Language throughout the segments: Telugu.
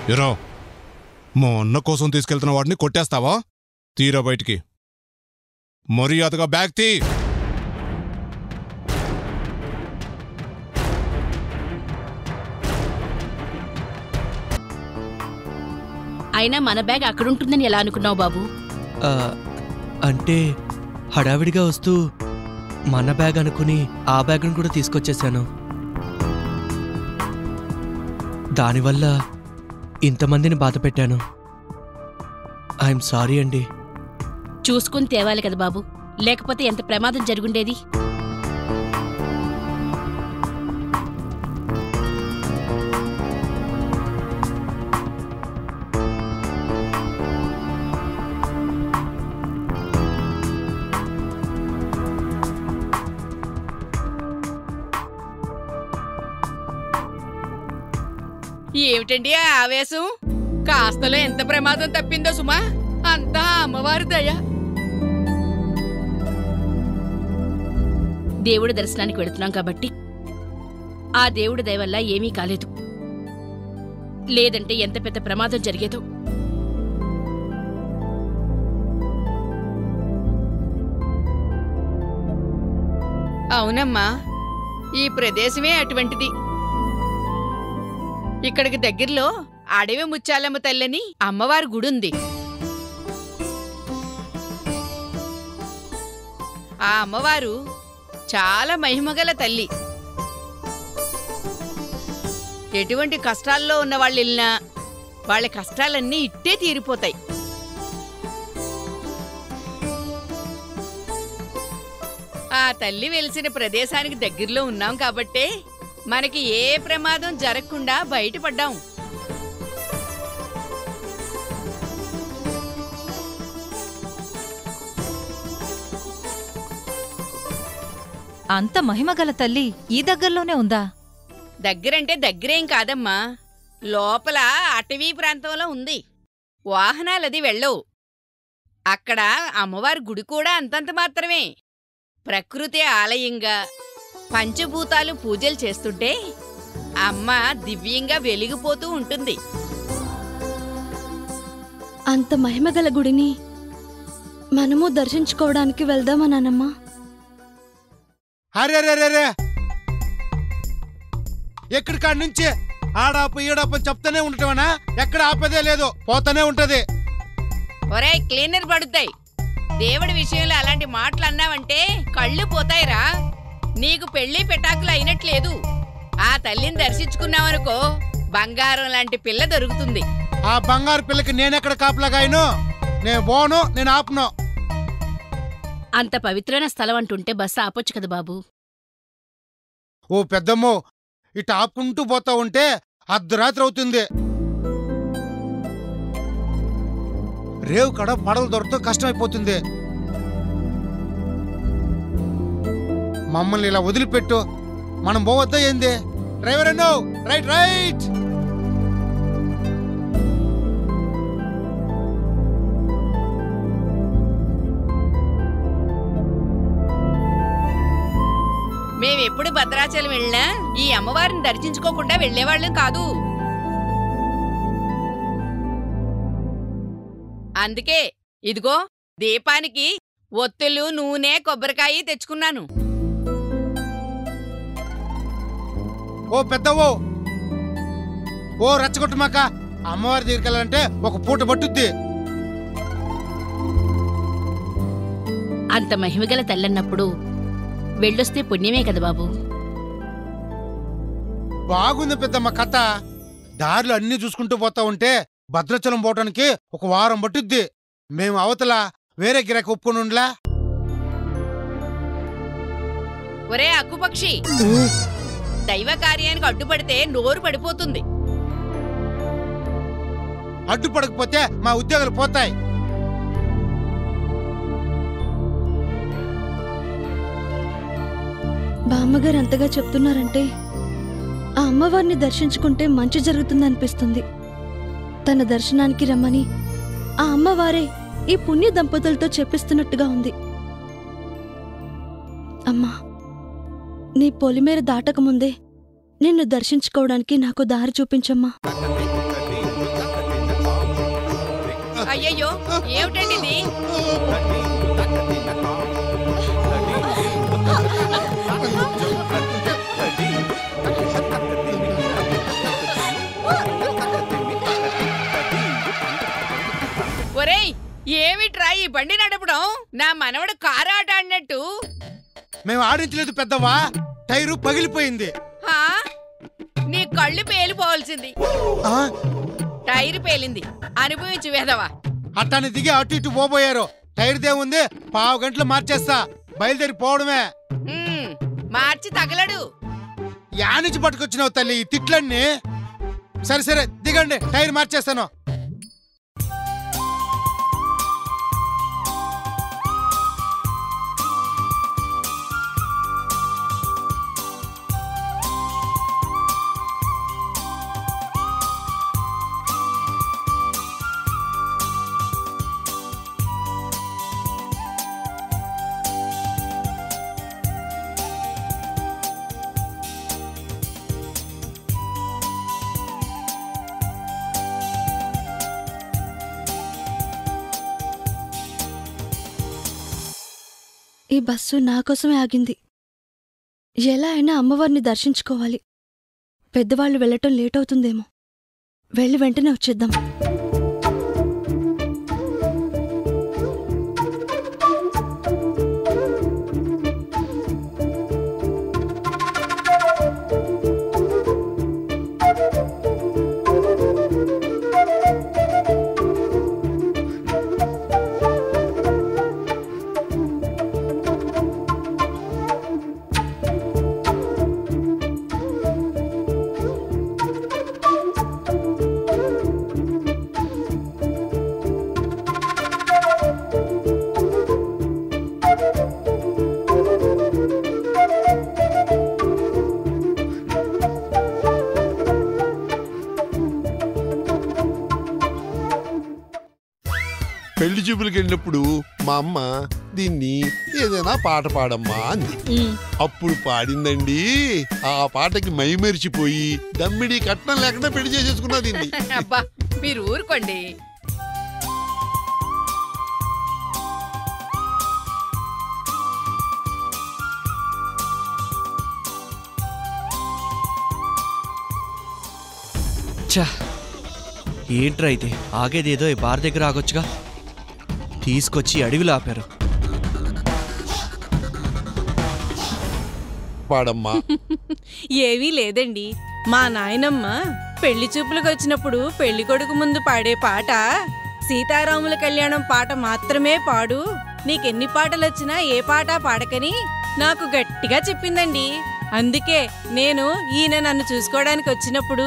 ఎరా మా అన్న కోసం తీసుకెళ్తున్న వాడిని కొట్టేస్తావా తీరా బయటికి మర్యాదగా బ్యాగ్ తీ అయినా మన బ్యాగ్ అక్కడుంటుందని ఎలా అనుకున్నావు బాబు ఆ, అంటే హడావిడిగా వస్తూ మన బ్యాగ్ అనుకుని ఆ బ్యాగ్ను కూడా తీసుకొచ్చేసాను దానివల్ల ఇంతమందిని బాధ పెట్టాను ఐఎమ్ సారీ అండి చూసుకుని తేవాలి కదా బాబు లేకపోతే ఎంత ప్రమాదం జరుగుండేది ఏమిటండి ఆ ఆవేశం కాస్తలో ఎంత ప్రమాదం తప్పిందో సుమా అంతా అమ్మవారి దయ దేవుడి దర్శనానికి వెళుతున్నాం కాబట్టి ఆ దేవుడి దయ వల్ల ఏమీ కాలేదు లేదంటే ఎంత పెద్ద ప్రమాదం జరిగేదో అవునమ్మా ఈ ప్రదేశమే అటువంటిది ఇక్కడికి దగ్గరలో అడవి ముచ్చాలమ్మ తల్లని అమ్మవారి గుడుంది ఆ అమ్మవారు చాలా మహిమగల తల్లి ఎటువంటి కష్టాల్లో ఉన్న వాళ్ళు వెళ్ళినా వాళ్ళ కష్టాలన్నీ ఇట్టే తీరిపోతాయి ఆ తల్లి వెలిసిన ప్రదేశానికి దగ్గరలో ఉన్నాం కాబట్టే మనకి ఏ ప్రమాదం జరగకుండా బయటపడ్డాం అంత మహిమగల తల్లి ఈ దగ్గరలోనే ఉందా దగ్గరంటే దగ్గరేం కాదమ్మా లోపల అటవీ ప్రాంతంలో ఉంది వాహనాలది వెళ్ళవు అక్కడ అమ్మవారి గుడి కూడా అంతంత మాత్రమే ప్రకృతి ఆలయంగా పంచభూతాలు పూజలు చేస్తుంటే అమ్మ దివ్యంగా వెలిగిపోతూ ఉంటుంది అంత మహిమగల గుడిని మనము దర్శించుకోవడానికి వెళ్దామా నానమ్మా అరే రే రే రే ఎక్కడి కాడి నుంచి ఆడాపు ఈడాపు అని చెప్తానే ఉండటమేనా ఎక్కడ ఆపేదే లేదు పోతానే ఉంటది ఒరే క్లీనర్ పడుతాయి దేవుడి విషయంలో అలాంటి మాటలు అన్నావంటే కళ్ళు పోతాయిరా నీకు పెళ్లి పెటాకులు అయినట్లేదు ఆ తల్లిని దర్శించుకున్నావనుకో బంగారం లాంటి పిల్ల దొరుకుతుంది ఆ బంగారు పిల్లకి నేనెక్కడ కాపలాగాయను నేను పోను నేను ఆపను అంత పవిత్రమైన స్థలం అంటుంటే బస్సు ఆపొచ్చు కదా బాబు ఓ పెద్దమ్మో ఇటు ఆపుకుంటూ పోతా ఉంటే అర్ధరాత్రి అవుతుంది రేవు కడ పడవలు దొరకతో కష్టమైపోతుంది మమ్మల్ని ఇలా వదిలిపెట్టు మనం పోవద్దా ఏంది డ్రైవర్ అన్నో రైట్ రైట్ మేమెప్పుడు భద్రాచలం వెళ్ళినా ఈ అమ్మవారిని దర్శించుకోకుండా వెళ్ళేవాళ్ళం కాదు అందుకే ఇదిగో దీపానికి ఒత్తులు నూనె కొబ్బరికాయ తెచ్చుకున్నాను ఓ పెద్దవో ఓ రెచ్చగొట్టుమాక అమ్మవారి దగ్గరికి వెళ్ళాలంటే ఒక పూట పట్టుద్ది అంత మహిమగల తల్లన్నప్పుడు వెళ్ళొస్తే పుణ్యమే కదా బాబు బాగుంది పెద్దమ్మ కథ దారిలో అన్ని చూసుకుంటూ పోతా ఉంటే భద్రాచలం పోవటానికి ఒక వారం పట్టుద్ది మేము అవతల వేరే గిరాకి ఒప్పుకొని ఉండలా ఒరే అక్కుపక్షి దైవ కార్యానికి అడ్డుపడితే నోరు పడిపోతుంది అడ్డుపడకపోతే మా ఉద్యోగాలు పోతాయి బామ్మగారు అంతగా చెప్తున్నారంటే ఆ అమ్మవారిని దర్శించుకుంటే మంచి జరుగుతుందనిపిస్తుంది తన దర్శనానికి రమ్మని ఆ అమ్మవారే ఈ పుణ్య దంపతులతో చెప్పిస్తున్నట్టుగా ఉంది అమ్మా నీ పొలిమేర దాటకముందే నిన్ను దర్శించుకోవడానికి నాకు దారి చూపించమ్మా అయ్యయ్యో ఏమిటండి ఇది ఒరేయ్ ఏమిట్రా ఈ బండి నడపడం నా మనవడు కారు ఆట ఆడినట్టు మేము ఆడించలేదు పెద్దవా టైరు పగిలిపోయింది హా? నీ కళ్ళు పేలిపోవాల్సింది ఆ, టైర్ పేలింది అనుభవించు వేదవా అట్టాన్ని దిగి అటు ఇటు పోబోయారు టైర్ దేముంది పావు గంటలు మార్చేస్తా బయలుదేరి పోవడమే హ్మ్, మార్చి తగలడు యానించి పట్టుకొచ్చినావు తల్లి ఈ తిట్లన్నీ సరే సరే దిగండి టైర్ మార్చేస్తాను ఈ బస్సు నా కోసమే ఆగింది ఎలా అయినా అమ్మవారిని దర్శించుకోవాలి పెద్దవాళ్ళు వెళ్ళటం లేట్ అవుతుందేమో వెళ్ళి వెంటనే వచ్చేద్దాం పెళ్లి చూపులకు వెళ్ళినప్పుడు మా అమ్మ దీన్ని ఏదైనా పాట పాడమ్మా అంది అప్పుడు పాడిందండి ఆ పాటకి మైమరిచిపోయి దమ్మిడి కట్నం లేకుండా పెళ్లి చేసేసుకున్నా దీన్ని అబ్బా మీరు ఊరుకోండి ఛా ఏంట్రా ఇది ఆగేదేదో ఈ బార్ దగ్గర ఆగొచ్చుగా తీసుకొచ్చి అడవిలో ఆపారు పాడమ్మా ఏవీ లేదండి మా నాయనమ్మ పెళ్లి చూపులకు వచ్చినప్పుడు పెళ్లి కొడుకు ముందు పాడే పాట సీతారాముల కళ్యాణం పాట మాత్రమే పాడు నీకెన్ని పాటలొచ్చినా ఏ పాట పాడకని నాకు గట్టిగా చెప్పిందండి అందుకే నేను ఈయన నన్ను చూసుకోవడానికి వచ్చినప్పుడు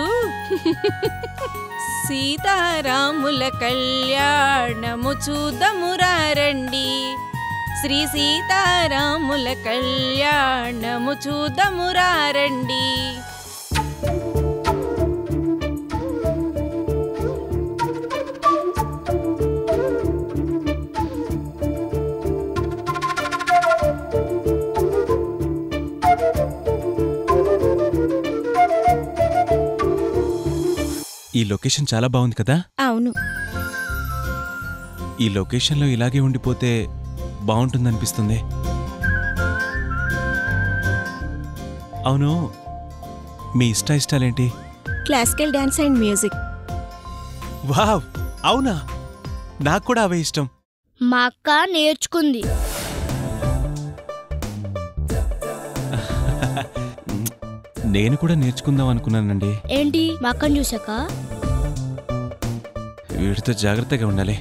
సీతారాముల కళ్యాణము చూద్దామురారండి శ్రీ సీతారాముల కళ్యాణము చూద్దామురారండి ఈ లొకేషన్ చాలా బాగుంది కదా అవును ఈ లొకేషన్లో ఇలాగే ఉండిపోతే బాగుంటుందనిపిస్తుంది అవును మీ ఇష్ట ఇష్టాలేంటి classical dance and music wow అవునా నాకు కూడా అవే ఇష్టం మా అక్క నేర్చుకుంది నేను కూడా నేర్చుకుందాం అనుకున్నానండి ఏంటి మా అక్కని చూసాక వీటితో జాగ్రత్తగా ఉండాలి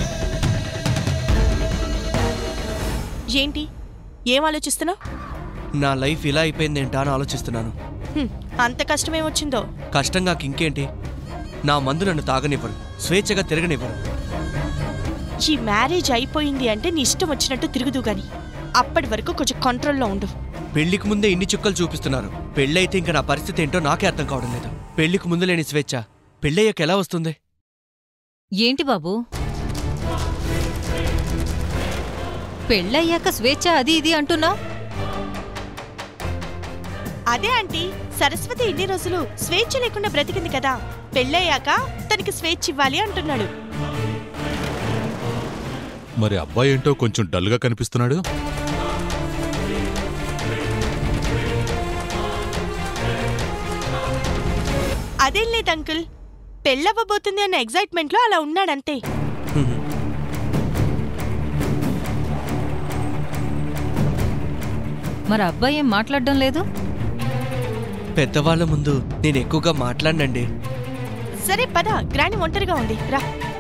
ఏంటి ఏం ఆలోచిస్తున్నావు నా లైఫ్ ఇలా అయిపోయిందేంటా అని ఆలోచిస్తున్నాను హ్మ్, అంత కష్టమేమొచ్చిందో కష్టం నాకు ఇంకేంటి నా మందు నన్ను తాగనివ్వరు స్వేచ్ఛగా తిరగనివ్వరు ఈ మ్యారేజ్ అయిపోయింది అంటే నీ ఇష్టం వచ్చినట్టు తిరుగుదు గాని అప్పటి వరకు కొంచెం కంట్రోల్లో ఉండు పెళ్లికి ముందే ఇన్ని చుక్కలు చూపిస్తున్నారు పెళ్ళైతే ఇంకా నా పరిస్థితి ఏంటో నాకే అర్థం కావడం లేదు పెళ్లికి ముందు లేని స్వేచ్ఛ పెళ్ళయ్యాక ఎలా వస్తుంది ఏంటి బాబు పెళ్ళయ్యాక స్వేచ్ఛ అది ఇది అంటున్నావు అదే ఆంటీ సరస్వతి ఇన్ని రోజులు స్వేచ్ఛ లేకుండా బ్రతికింది కదా పెళ్ళయ్యాక తనకి స్వేచ్ఛ ఇవ్వాలి అంటున్నాడు మరి అబ్బాయి ఏంటో కొంచెం డల్గా కనిపిస్తున్నాడు అదేం లేదు అంకుల్ పెళ్ళవ్వబోతుంది అన్న ఎగ్జైట్మెంట్లో అలా ఉన్నాడంతే మరి అబ్బాయి ఏం మాట్లాడడం లేదు పెద్దవాళ్ళ ముందు నేను ఎక్కువగా మాట్లాడినండి సరే పద గ్రాని ఒంటరిగా ఉంది రా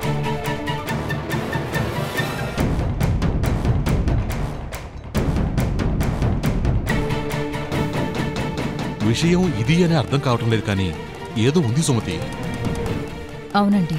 విషయం ఇది అని అర్థం కావటం లేదు కానీ ఏదో ఉంది సుమతి అవునండి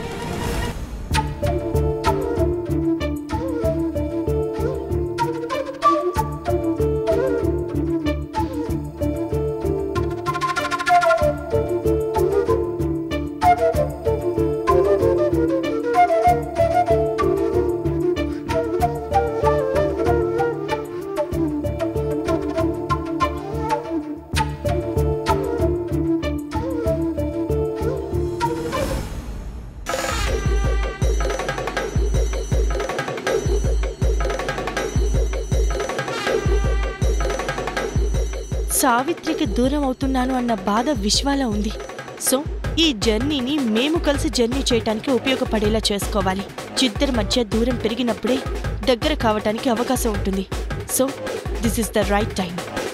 సావిత్రికి దూరం అవుతున్నాను అన్న బాధ విశ్వాల ఉంది సో ఈ జర్నీని మేము కలిసి జర్నీ చేయటానికి ఉపయోగపడేలా చేసుకోవాలి ఇద్దరి మధ్య దూరం పెరిగినప్పుడే దగ్గర కావటానికి అవకాశం ఉంటుంది so this is the right time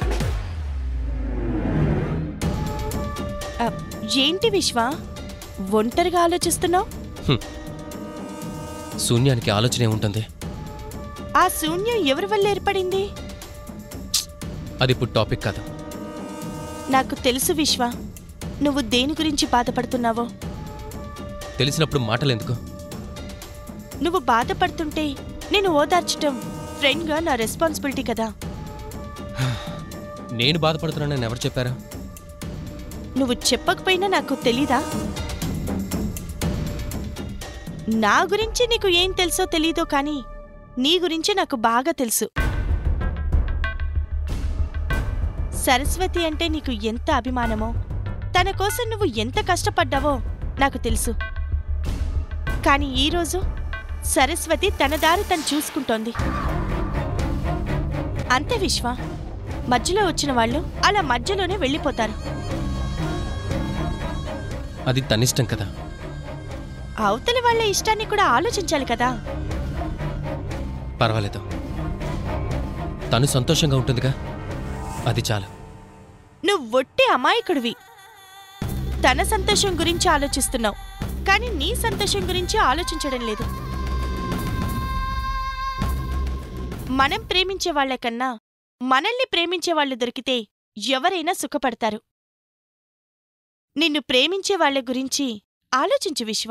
ఏంటి విశ్వ ఒంటరిగా ఆలోచిస్తున్నావు శూన్యానికి ఆలోచన ఏముంటుంది ఆ శూన్యం ఎవరి వల్ల ఏర్పడింది అది ఇప్పుడు టాపిక్ కాదు నాకు తెలుసు విశ్వ నువ్వు దేని గురించి బాధపడుతున్నావో తెలిసినప్పుడు మాటలెందుకు నువ్వు బాధపడుతుంటే నేను ఓదార్చటం ఫ్రెండ్గా నా రెస్పాన్సిబిలిటీ కదా నేను బాధపడుతున్నానని ఎవరు చెప్పారా నువ్వు చెప్పకపోయినా నాకు తెలీదా నా గురించి నీకు ఏం తెలుసో తెలీదో కానీ నీ గురించి నాకు బాగా తెలుసు సరస్వతి అంటే నీకు ఎంత అభిమానమో తన కోసం నువ్వు ఎంత కష్టపడ్డావో నాకు తెలుసు కానీ ఈరోజు సరస్వతి తన దారి తను చూసుకుంటోంది అంతే విశ్వ మధ్యలో వచ్చిన వాళ్ళు అలా మధ్యలోనే వెళ్ళిపోతారు అది తనిష్టం కదా అవతలి వాళ్ళ ఇష్టాన్ని కూడా ఆలోచించాలి కదా పర్వాలేదు తను సంతోషంగా ఉంటుందిగా అది చాలు నువ్వు ఒట్టి అమాయకుడివి తన సంతోషం గురించి ఆలోచిస్తున్నావు కానీ నీ సంతోషం గురించి ఆలోచించడం లేదు మనం ప్రేమించే వాళ్ళకన్నా మనల్ని ప్రేమించే వాళ్ళు దొరికితే ఎవరైనా సుఖపడతారు నిన్ను ప్రేమించే వాళ్ళ గురించి ఆలోచించు విశ్వ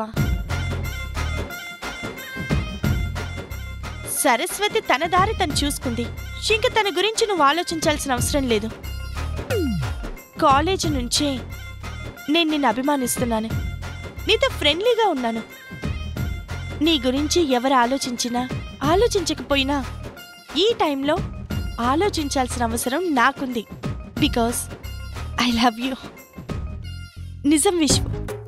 సరస్వతి తన దారి తను చూసుకుంది ఇంక తన గురించి నువ్వు ఆలోచించాల్సిన అవసరం లేదు కాలేజీ నుంచే నేను నిన్ను అభిమానిస్తున్నాను నీతో ఫ్రెండ్లీగా ఉన్నాను నీ గురించి ఎవరు ఆలోచించినా ఆలోచించకపోయినా ఈ టైంలో ఆలోచించాల్సిన అవసరం నాకుంది బికాస్ ఐ లవ్ యూ నిజం విశ్వ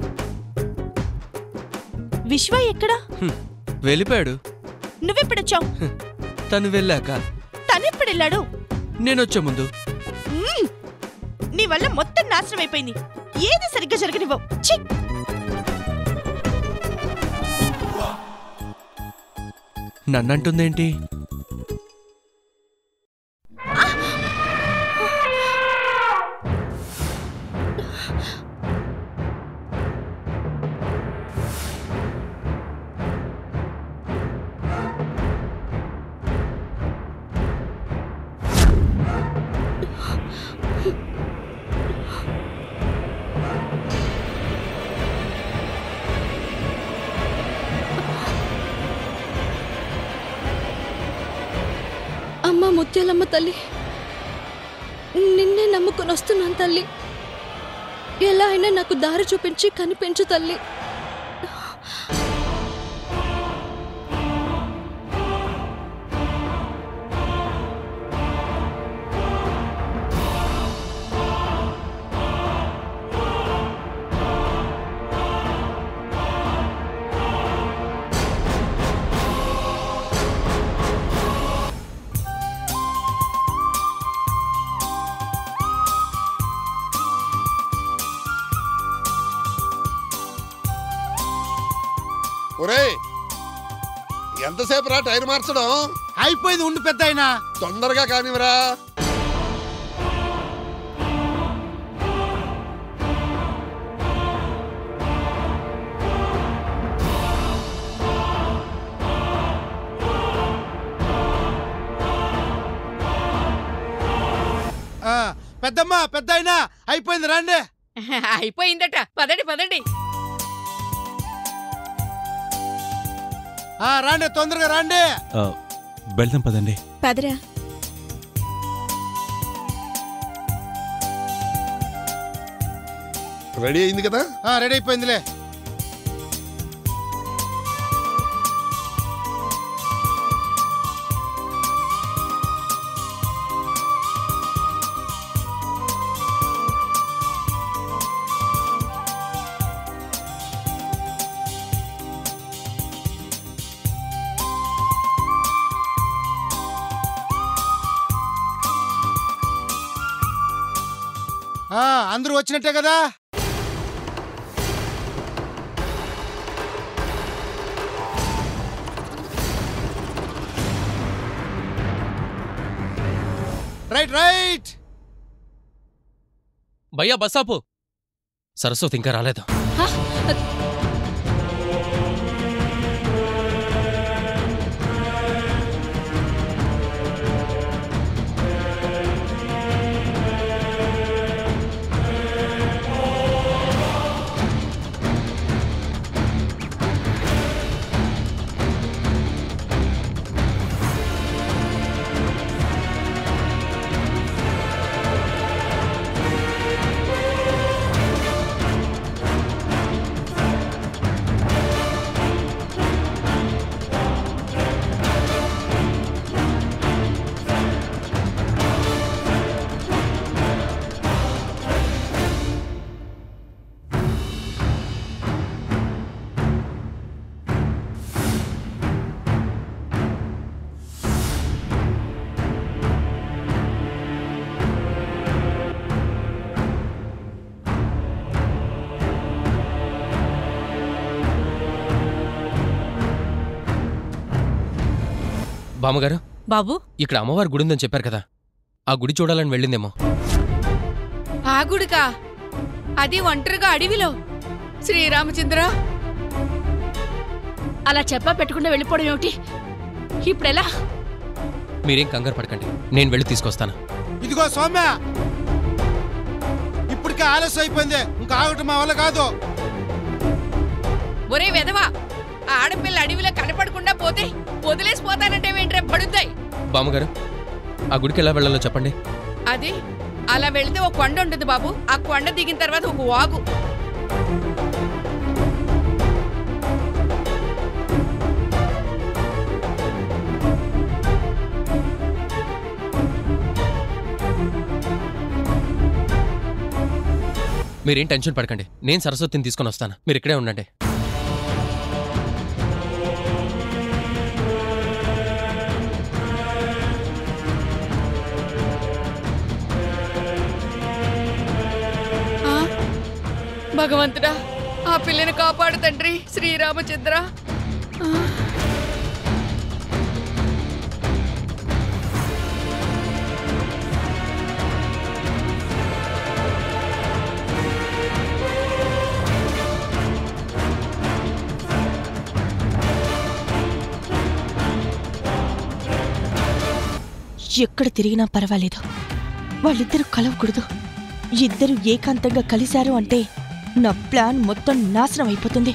విశ్వ ఎక్కడా హ్మ్, వెళ్ళిపోయాడు నువ్వెప్పుడొచ్చావు తను వెళ్ళాక తనెప్పుడెళ్ళాడు నేనొచ్చే ముందు మ్మ్! నీ వల్ల మొత్తం నాశనం అయిపోయింది ఏది సరిగ్గా జరగనివ్వవు ఛీ! నన్నంటుందేంటి ముత్యాలమ్మ తల్లి నిన్నే నమ్ముకొని వస్తున్నాను తల్లి ఎలా అయినా నాకు దారి చూపించి కనిపించు తల్లి ఒరే ఎంతసేపు రా టైర్ మార్చడం అయిపోయింది ఉండి పెద్ద అయినా తొందరగా కానివరా ఆ, పెద్దమ్మ పెద్ద అయినా అయిపోయింది రండి అయిపోయిందట పదండి పదండి ఆ, రండి తొందరగా రండి ఆ, వెళ్దాం పదండి పదరా రెడీ అయింది కదా ఆ, రెడీ అయిపోయిందిలే ఆ, అందరూ వచ్చినట్టే కదా రైట్ రైట్ భయ్యా బస్సాపు సరస్వతి ఇంకా రాలేదు బామ్మగారు బాబు ఇక్కడ అమ్మవారి గుడి ఉందని చెప్పారు కదా ఆ గుడి చూడాలని వెళ్ళిందేమో ఆ గుడికా అది ఒంటరిగా అడవిలో శ్రీరామచంద్ర అలా చెప్పా పెట్టకుండా వెళ్ళిపోవడం ఏమిటి ఇప్పుడెలా మీరేం కంగారు పడకండి నేను వెళ్ళి తీసుకొస్తాను ఇదిగో సౌమ్య ఇప్పటికే ఆలస్యం అయిపోయింది ఇంకా ఆగటం మా వల్ల కాదు ఒరే వెధవా ఆ ఆడపిల్ల అడవిలో కనపడకుండా పోతే వదిలేసిపోతానంటే వెంట్రే పడుద్దాయి బామ్మగారు ఆ గుడికి ఎలా వెళ్ళాలో చెప్పండి అది అలా వెళితే ఒక కొండ ఉంటుంది బాబు ఆ కొండ దిగిన తర్వాత ఒక వాగు మీరేం టెన్షన్ పడకండి నేను సరస్వతిని తీసుకొని వస్తాను మీరు ఇక్కడే ఉండండి ఆ? భగవంతుడా ఆ పిల్లని కాపాడు తండ్రి శ్రీరామచంద్ర ఆ. ఎక్కడ తిరిగినా పర్వాలేదు వాళ్ళిద్దరూ కలవకూడదు ఇద్దరు ఏకాంతంగా కలిశారు అంటే నా ప్లాన్ మొత్తం నాశనం అయిపోతుంది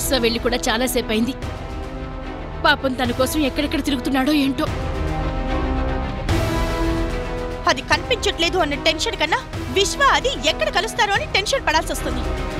విశ్వ వెళ్ళి కూడా చాలాసేపు అయింది పాపం తన కోసం ఎక్కడెక్కడ తిరుగుతున్నాడో ఏంటో అది కనిపించట్లేదు అన్న టెన్షన్ కన్నా విశ్వ అది ఎక్కడ కలుస్తారో అని టెన్షన్ పడాల్సి వస్తుంది